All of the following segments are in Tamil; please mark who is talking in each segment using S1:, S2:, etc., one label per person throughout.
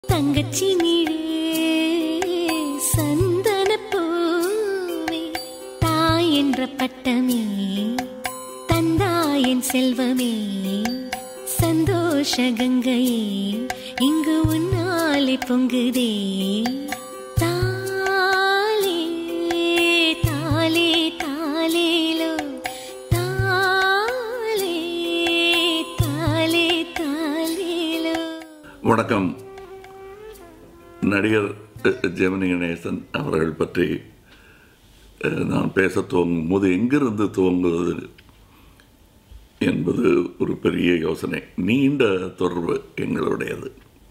S1: தங்கச்சி நீழே சந்தன பூவே தாய் என்ற பட்டமே தந்தாயன் செல்வமே சந்தோஷ கங்கையே இங்கு உன்னாலே பொங்குதே தாலே தாலே தாலேலோ தாலே தாலே தாலேலோ
S2: வணக்கம் நடிகர் அஹ், ஜெமினி கணேசன் அவர்கள் பற்றி அஹ், நான் பேச துவங்கும் போது எங்கிருந்து துவங்குவது என்பது ஒரு பெரிய யோசனை நீண்ட தொடர்பு எங்களுடையது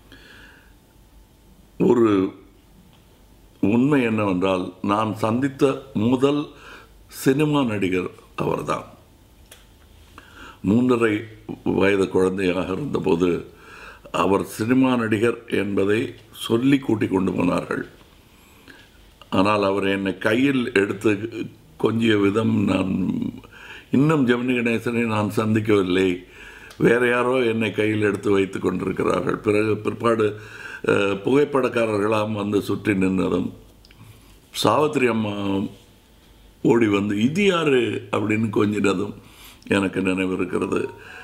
S2: ஒரு உண்மை என்னவென்றால் நான் சந்தித்த முதல் சினிமா நடிகர் அவர்தான் மூன்றரை வயது குழந்தையாக இருந்தபோது அவர் சினிமா நடிகர் என்பதை சொல்லி கூட்டிக் கொண்டு போனார்கள் ஆனால் அவர் என்னை கையில் எடுத்து கொஞ்சிய விதம் நான் இன்னும் ஜெமினி கணேசனை நான் சந்திக்கவில்லை வேற யாரோ என்னை கையில் எடுத்து வைத்து கொண்டிருக்கிறார்கள் பிறகு பிற்பாடு அஹ், புகைப்படக்காரர்களாம் வந்து சுற்றி நின்றதும் சாவித்திரி அம்மா ஓடி வந்து இது யாரு அப்படின்னு கொஞ்சினதும் எனக்கு நினைவு இருக்கிறது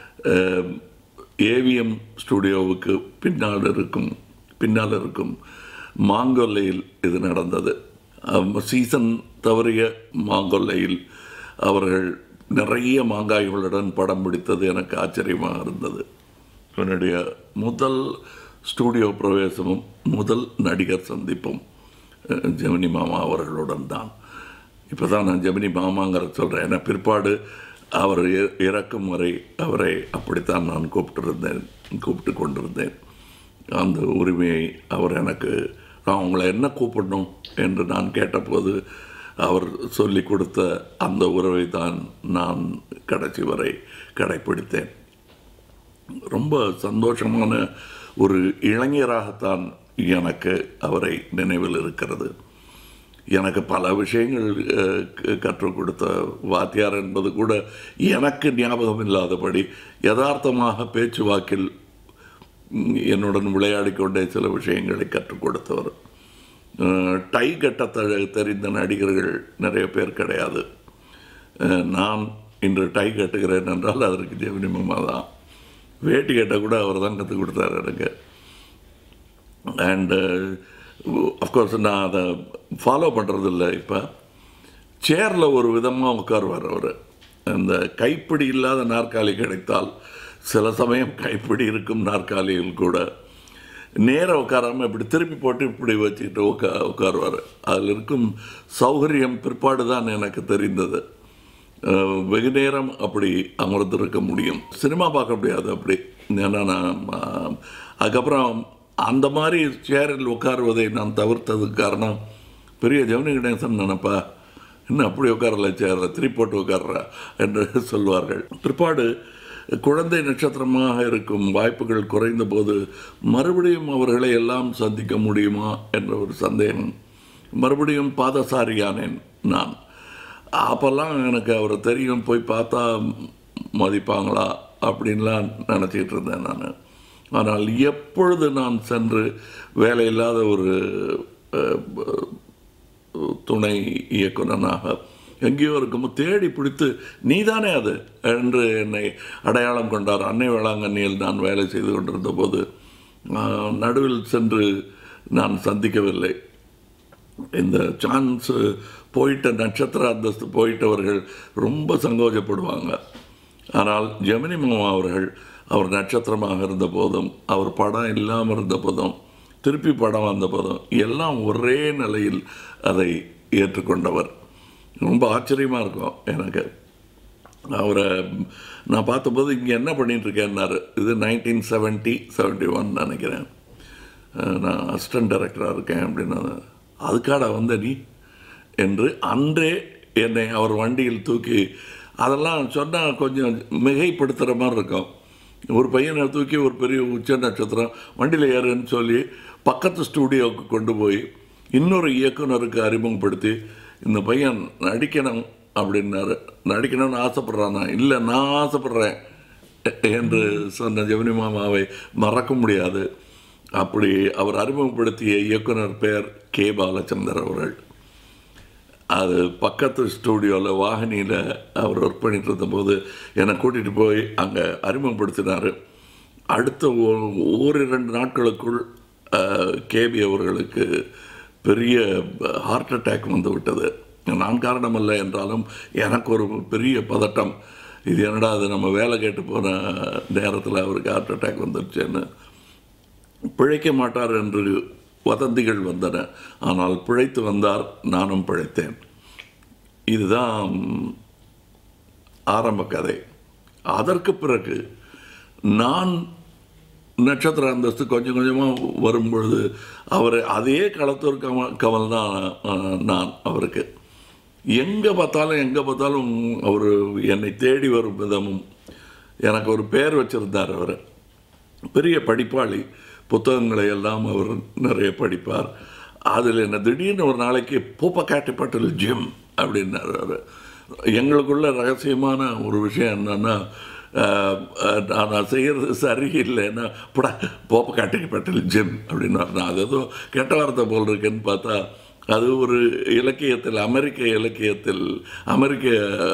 S2: ஏவிஎம் ஸ்டுடியோவுக்கு பின்னால் இருக்கும் பின்னால் இருக்கும் மாங்கொல்லையில் இது நடந்தது சீசன் தவறிய மாங்கொல்லையில் அவர்கள் நிறைய மாங்காய்களுடன் படம் பிடித்தது எனக்கு ஆச்சரியமாக இருந்தது என்னுடைய முதல் ஸ்டூடியோ பிரவேசமும் முதல் நடிகர் சந்திப்பும் அஹ், ஜெமினி மாமா அவர்களுடன் தான் இப்போ தான் நான் ஜெமினி மாமாங்கிற சொல்கிறேன் ஏன்னா பிற்பாடு அவர் இ- இறக்கும் வரை அவரை அப்படித்தான் நான் கூப்பிட்டிருந்தேன் கூப்பிட்டு கொண்டிருந்தேன் அந்த உரிமையை அவர் எனக்கு நான் உங்களை என்ன கூப்பிடணும் என்று நான் கேட்டபோது அவர் சொல்லி கொடுத்த அந்த உறவை தான் நான் கடைசி வரை கடைப்பிடித்தேன் ரொம்ப சந்தோஷமான ஒரு இளைஞராகத்தான் எனக்கு அவரை நினைவில் இருக்கிறது எனக்கு பல விஷயங்கள் அஹ், க- கற்றுக் கொடுத்த வாத்தியார் என்பது கூட எனக்கு ஞாபகம் இல்லாதபடி யதார்த்தமாக பேச்சுவாக்கில் ம், என்னுடன் விளையாடிக் கொண்டே சில விஷயங்களை கற்றுக் கொடுத்தவர் அஹ், டை கட்ட த- தெரிந்த நடிகர்கள் நிறைய பேர் கிடையாது அஹ், நான் இன்று டை கட்டுகிறேன் என்றால் அதற்கு ஜெமினி மாமா தான் வேட்டி கட்ட கூட அவர் தான் கற்றுக் கொடுத்தாரு எனக்கு அண்டு அஃப்கோர்ஸ் நான் அதை ஃபாலோ பண்ணுறதில்ல இப்போ சேரில் ஒரு விதமாக உட்காருவார் அவர் அந்த கைப்பிடி இல்லாத நாற்காலி கிடைத்தால் சில சமயம் கைப்பிடி இருக்கும் நாற்காலியில் கூட நேராக உட்காராமல் இப்படி திருப்பி போட்டு இப்படி வச்சுக்கிட்டு உட்கா உட்காருவார் அதில் இருக்கும் சௌகரியம் பிற்பாடு தான் எனக்கு தெரிந்தது அஹ், வெகு நேரம் அப்படி அமர்ந்திருக்க முடியும் சினிமா பார்க்க முடியாது அப்படி ஏன்னா நான் அஹ், அதுக்கப்புறம் அந்த மாதிரி சேரில் உட்காருவதை நான் தவிர்த்ததுக்கு காரணம் பெரிய ஜெமினி கணேசன் நினைப்பா இன்னும் அப்படி உட்காரல சேரில் திருப்பி போட்டு உட்கார்றா என்று சொல்வார்கள் பிற்பாடு குழந்தை நட்சத்திரமாக இருக்கும் வாய்ப்புகள் குறைந்த போது மறுபடியும் அவர்களை எல்லாம் சந்திக்க முடியுமா என்ற ஒரு சந்தேகம் மறுபடியும் பாதசாரியானேன் நான் அப்போல்லாம் எனக்கு அவரை தெரியும் போய் பார்த்தா மதிப்பாங்களா அப்படின்லாம் நினச்சிக்கிட்டு இருந்தேன் நான் ஆனால் எப்பொழுது நான் சென்று வேலையில்லாத ஒரு அஹ், துணை இயக்குனனாக எங்கேயோ இருக்கும் தேடி பிடித்து நீதானே அது என்று என்னை அடையாளம் கொண்டார் அன்னை வேளாங்கண்ணியில் நான் வேலை செய்து கொண்டிருந்த போது ஆஹ், நடுவில் சென்று நான் சந்திக்கவில்லை இந்த சான்ஸ் போயிட்ட நட்சத்திர அந்தஸ்து போயிட்டவர்கள் ரொம்ப சங்கோஜப்படுவாங்க ஆனால் ஜெமினி மாமா அவர்கள் அவர் நட்சத்திரமாக இருந்த போதும் அவர் படம் இல்லாமல் இருந்த போதும் திருப்பி படம் வந்த போதும் எல்லாம் ஒரே நிலையில் அதை ஏற்றுக்கொண்டவர் ரொம்ப ஆச்சரியமாக இருக்கும் எனக்கு அவரை நான் பார்த்தபோது இங்கே என்ன பண்ணிட்டு இருக்கேன்னாரு இது நைன்டீன் செவன்ட்டி செவன்ட்டி ஒன் நினைக்கிறேன் அஹ் நான் அசிஸ்டன்ட் டைரக்டராக இருக்கேன் அப்படின்னு அதுக்காட வந்த நீ என்று அன்றே என்னை அவர் வண்டியில் தூக்கி அதெல்லாம் சொன்னால் கொஞ்சம் மிகைப்படுத்துகிற மாதிரி இருக்கும் ஒரு பையனை தூக்கி ஒரு பெரிய உச்ச நட்சத்திரம் வண்டியில் ஏறுன்னு சொல்லி பக்கத்து ஸ்டூடியோவுக்கு கொண்டு போய் இன்னொரு இயக்குனருக்கு அறிமுகப்படுத்தி இந்த பையன் நடிக்கணும் அப்படின்னாரு நடிக்கணும்னு ஆசைப்படுறானா இல்லை நான் ஆசைப்படுறேன் என்று சொன்ன ஜெமினி மாமாவை மறக்க முடியாது அப்படி அவர் அறிமுகப்படுத்திய இயக்குனர் பெயர் கே பாலச்சந்தர் அவர்கள் அது பக்கத்து ஸ்டூடியோவில் வாகினியில் அவர் ஒர்க் பண்ணிட்டு இருந்தபோது என்னை கூட்டிகிட்டு போய் அங்கே அறிமுகப்படுத்தினார் அடுத்த ஒரு ஓரிரண்டு நாட்களுக்குள் கேபி அவர்களுக்கு பெரிய ஹார்ட் அட்டாக் வந்து விட்டது நான் காரணமல்ல என்றாலும் எனக்கு ஒரு பெரிய பதட்டம் இது என்னடா அது நம்ம வேலை கேட்டு போன நேரத்தில் அவருக்கு ஹார்ட் அட்டாக் வந்துருச்சுன்னு பிழைக்க மாட்டார் என்று வதந்திகள் வந்தன ஆனால் பிழைத்து வந்தார் நானும் பிழைத்தேன் இதுதான் ஆரம்ப கதை அதற்கு பிறகு நான் நட்சத்திர அந்தஸ்து கொஞ்சம் கொஞ்சமாக வரும்பொழுது அவர் அதே களத்தூர் கமல் கமல் தான் அஹ், நான் அவருக்கு எங்கே பார்த்தாலும் எங்கே பார்த்தாலும் அவர் என்னை தேடி வரும் விதமும் எனக்கு ஒரு பேர் வச்சிருந்தார் அவர் பெரிய படிப்பாளி புத்தகங்களை எல்லாம் அவர் நிறைய படிப்பார் அதில் என்ன திடீர்னு ஒரு நாளைக்கு பூப்பக்காட்டிப்பட்டில் ஜிம் அப்படின்னாரு அவர் எங்களுக்குள்ள ரகசியமான ஒரு விஷயம் என்னன்னா ஆஹ், ஆஹ், நான் செய்கிறது சரியில்லைன்னா புடா போப்பக்காட்டிப்பட்டில் ஜிம் அப்படின்னாரு நான் அது ஏதோ கெட்ட வார்த்தை போல் இருக்குன்னு பார்த்தா அது ஒரு இலக்கியத்தில் அமெரிக்க இலக்கியத்தில் அமெரிக்க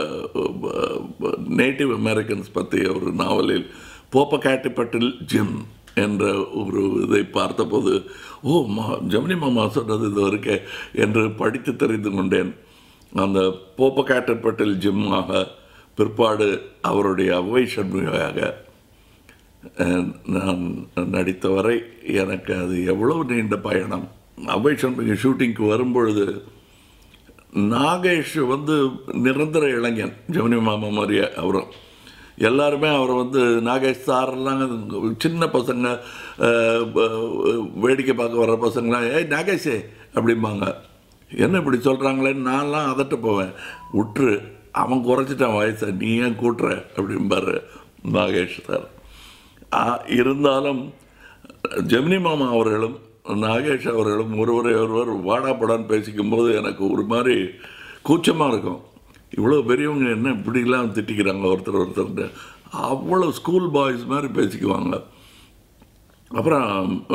S2: நேட்டிவ் அமெரிக்கன்ஸ் பற்றிய ஒரு நாவலில் போப்பக்காட்டிப்பட்டில் ஜிம் என்ற ஒரு இதை பார்த்தபோது ஓ மா ஜெமினி மாமா சொன்னது இது இருக்கே என்று படித்து தெரிந்து கொண்டேன் அந்த போப்பக்காட்டிப்பட்டில் ஜிம்மாக பிற்பாடு அவருடைய அவ்வை சண்முகையாக அஹ், நான் நடித்தவரை எனக்கு அது எவ்வளவு நீண்ட பயணம் அவ்வை சண்முகி ஷூட்டிங்க்கு வரும்பொழுது நாகேஷ் வந்து நிரந்தர இளைஞன் ஜெமினி மாமா மாதிரியே அவரும் எல்லாருமே அவரை வந்து நாகேஷ் சாரெல்லாம் சின்ன பசங்க அஹ், ப- வேடிக்கை பார்க்க வர்ற பசங்களாம் ஏய் நாகேஷே அப்படிம்பாங்க என்ன இப்படி சொல்கிறாங்களேன்னு நான்லாம் அதட்ட போவேன் விட்டுரு அவன் குறைச்சிட்டான் வயசை நீ ஏன் கூட்டுற அப்படிம்பாரு நாகேஷ் சார் ஆ, இருந்தாலும் ஜெமினி மாமா அவர்களும் நாகேஷ் அவர்களும் ஒருவரை ஒருவர் வாடா படான்னு பேசிக்கும்போது எனக்கு ஒரு மாதிரி கூச்சமாக இருக்கும் இவ்வளோ பெரியவங்க என்ன இப்படிலாம் திட்டிக்கிறாங்க ஒருத்தர் ஒருத்தர்னு அவ்வளோ ஸ்கூல் பாய்ஸ் மாதிரி பேசிக்குவாங்க அப்புறம்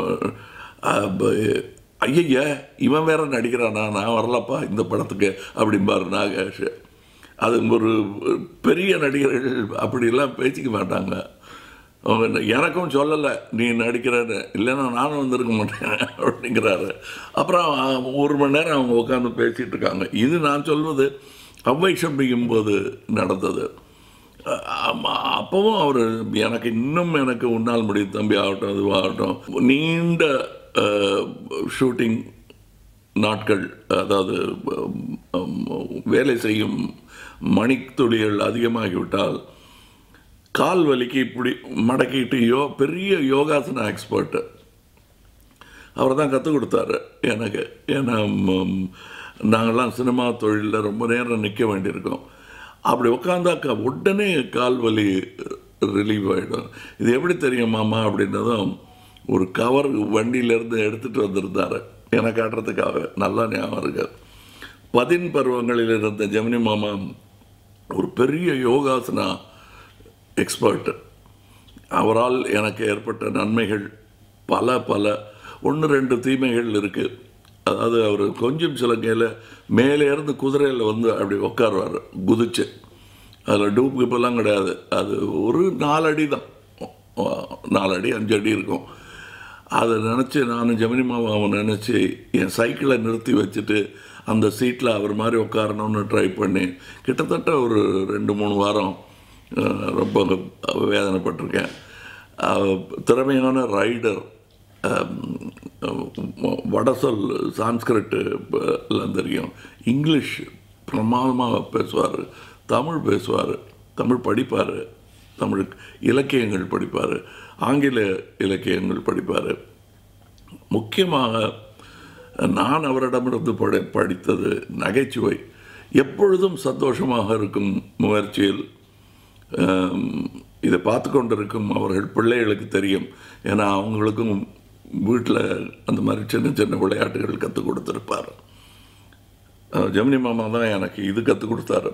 S2: ஐய இவன் வேற நடிக்கிறானா நான் வரலப்பா இந்த படத்துக்கு அப்படிம்பாரு நாகேஷ் அது ஒரு பெரிய நடிகர்கள் அப்படிலாம் பேசிக்க மாட்டாங்க அவங்க என்ன- எனக்கும் சொல்லலை நீ நடிக்கிறன்னு இல்லைன்னா நானும் வந்திருக்க மாட்டேன் அப்படிங்கிறாரு அப்புறம் அஹ், ஒரு மணி நேரம் அவங்க உட்காந்து பேசிகிட்டு இருக்காங்க இது நான் சொல்வது அவ்வை சம்பிக்கும் போது நடந்தது அஹ், ஆமா, அப்பவும் அவர் எனக்கு இன்னும் எனக்கு உன்னால் முடியும் தம்பி ஆகட்டும் இதுவாகட்டும் நீண்ட ஷூட்டிங் நாட்கள் அதாவது உம், வேலை செய்யும் மணித்துளிகள் அதிகமாகிவிட்டால் கால் வலிக்கு இப்படி மடக்கிட்டு யோ பெரிய யோகாசன எக்ஸ்பர்ட்டு அவர் தான் கற்றுக் கொடுத்தாரு எனக்கு ஏன்னா ம், நாங்கள்லாம் சினிமா தொழிலில் ரொம்ப நேரம் நிற்க வேண்டியிருக்கோம் அப்படி உட்காந்தாக்கா உடனே கால் வலி ரிலீவ் ஆகிடும் இது எப்படி தெரியும் மாமா அப்படின்னதும் ஒரு கவர் வண்டியிலேருந்து எடுத்துகிட்டு வந்திருந்தாரு எனக்கு காட்டுறதுக்காக நல்லா ஞாபகம் இருக்கு பதின் பருவங்களில் இருந்த ஜெமினி மாமா ஒரு பெரிய யோகாசனா எக்ஸ்பர்ட் அவரால் எனக்கு ஏற்பட்ட நன்மைகள் பல பல ஒன்று ரெண்டு தீமைகள் இருக்குது அதாவது அவர் கொஞ்சம் சிலங்கையில் மேலே இருந்து குதிரையில் வந்து அப்படி உட்காருவார் குதிச்சு அதில் டூப் கிப்பெல்லாம் கிடையாது அது ஒரு நாலடி தான் நாலடி அஞ்சு அடி இருக்கும் அதை நினச்சி நான் ஜெமினி மாமாவை நினச்சி என் சைக்கிளை நிறுத்தி வச்சுட்டு அந்த சீட்டில் அவர் மாதிரி உட்காரணும்னு ட்ரை பண்ணி கிட்டத்தட்ட ஒரு ரெண்டு மூணு வாரம் அஹ், ரொம்ப வேதனைப்பட்டிருக்கேன் அஹ், திறமையான ரைடர் வடசொல் சான்ஸ்கிரிட்டு எல்லாம் தெரியும் இங்கிலீஷ் பிரமாதமாக பேசுவார் தமிழ் பேசுவார் தமிழ் படிப்பார் தமிழ் இலக்கியங்கள் படிப்பார் ஆங்கில இலக்கியங்கள் படிப்பார் முக்கியமாக நான் அவரிடமிருந்து படி படித்தது நகைச்சுவை எப்பொழுதும் சந்தோஷமாக இருக்கும் முயற்சியில் ஆம், இதை பார்த்து கொண்டிருக்கும் அவர்கள் பிள்ளைகளுக்கு தெரியும் ஏன்னா அவங்களுக்கும் வீட்டில் அந்த மாதிரி சின்ன சின்ன விளையாட்டுகள் கற்றுக் கொடுத்துருப்பார் அஹ், ஜெமினி மாமா தான் எனக்கு இது கற்றுக் கொடுத்தாரு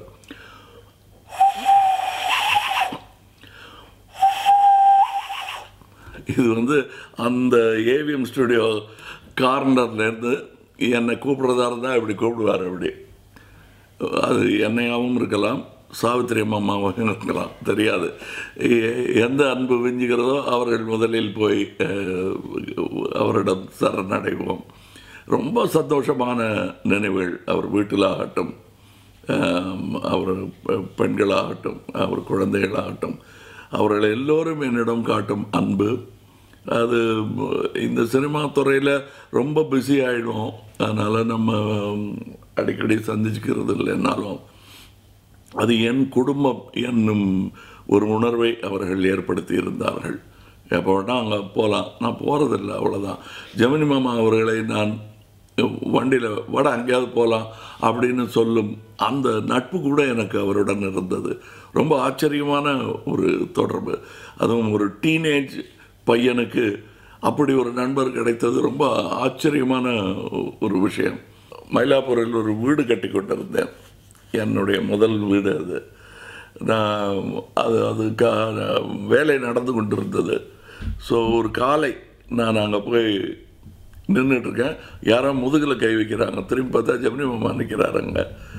S2: இது வந்து அந்த ஏவிஎம் ஸ்டுடியோ கார்னர்லேருந்து என்னை கூப்பிட்றதா இருந்தால் இப்படி கூப்பிடுவார் அப்படி அது என்னையாகவும் இருக்கலாம் சாவித்திரி அம்மாவும் இருக்கலாம் தெரியாது எ- எந்த அன்பு விஞ்சுகிறதோ அவர்கள் முதலில் போய் அஹ், அவரிடம் சரணடைவோம் ரொம்ப சந்தோஷமான நினைவுகள் அவர் வீட்டிலாகட்டும் ஆம், அவர் பெ- பெண்களாகட்டும் அவர் குழந்தைகளாகட்டும் அவர்கள் எல்லோரும் என்னிடம் காட்டும் அன்பு அது இந்த சினிமா துறையில் ரொம்ப பிஸி ஆகிடும் அதனால் நம்ம அடிக்கடி சந்திச்சுக்கிறது இல்லைன்னாலும் அது என் குடும்பம் என்னும் ஒரு உணர்வை அவர்கள் ஏற்படுத்தி இருந்தார்கள் எப்போ வேணால் அங்கே போகலாம் நான் போகிறதில்ல அவ்வளோதான் ஜெமினி மாமா அவர்களை நான் வண்டியில் வட அங்கேயாவது போகலாம் அப்படின்னு சொல்லும் அந்த நட்பு கூட எனக்கு அவருடன் இருந்தது ரொம்ப ஆச்சரியமான ஒரு தொடர்பு அதுவும் ஒரு டீனேஜ் பையனுக்கு அப்படி ஒரு நண்பர் கிடைத்தது ரொம்ப ஆச்சரியமான ஒரு விஷயம் மயிலாப்பூரில் ஒரு வீடு கட்டி கொண்டிருந்தேன் என்னுடைய முதல் வீடு அது நான் அது அதுக்காக வேலை நடந்து கொண்டிருந்தது ஸோ ஒரு காலை நான் அங்கே போய் நின்றுட்டுருக்கேன் யாரோ முதுகில் கை வைக்கிறாங்க திரும்பி பார்த்தா ஜெமினி மாமா நிற்கிறாருங்க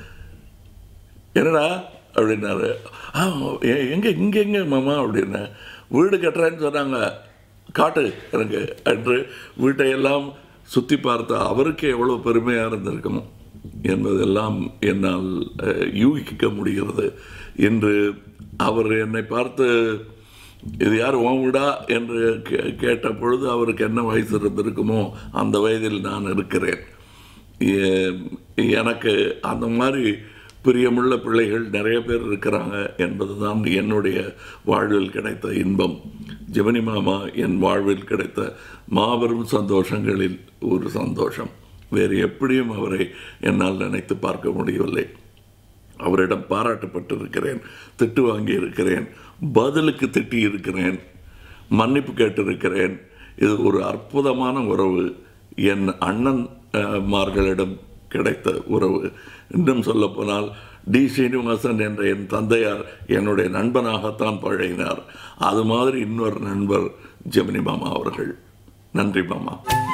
S2: என்னடா அப்படின்னாரு ஆ எ- எங்க இங்கே எங்கே மாமா அப்படின்னேன் வீடு கட்டுறேன்னு சொன்னாங்க காட்டு எனக்கு என்று வீட்டையெல்லாம் சுற்றி பார்த்த அவருக்கு எவ்வளோ பெருமையாக இருந்திருக்கும் என்பதெல்லாம் என்னால் அஹ், யூகிக்க முடிகிறது என்று அவர் என்னை பார்த்து இது யார் உன் வீடா என்று கே கேட்ட பொழுது அவருக்கு என்ன வயசு இருந்திருக்குமோ அந்த வயதில் நான் இருக்கிறேன் எ- எனக்கு அந்த மாதிரி பிரியமுள்ள பிள்ளைகள் நிறைய பேர் இருக்கிறாங்க என்பதுதான் என்னுடைய வாழ்வில் கிடைத்த இன்பம் ஜெமினி மாமா என் வாழ்வில் கிடைத்த மாபெரும் சந்தோஷங்களில் ஒரு சந்தோஷம் வேறு எப்படியும் அவரை என்னால் நினைத்து பார்க்க முடியவில்லை அவரிடம் பாராட்டப்பட்டிருக்கிறேன் திட்டு வாங்கி இருக்கிறேன் பதிலுக்கு திட்டி இருக்கிறேன் மன்னிப்பு கேட்டிருக்கிறேன் இது ஒரு அற்புதமான உறவு என் அண்ணன் அஹ், மார்களிடம் கிடைத்த உறவு இன்னும் சொல்லப்போனால் டி ஸ்ரீனிவாசன் என்ற என் தந்தையார் என்னுடைய நண்பனாகத்தான் பழகினார் அது மாதிரி இன்னொரு நண்பர் ஜெமினி மாமா அவர்கள் நன்றி மாமா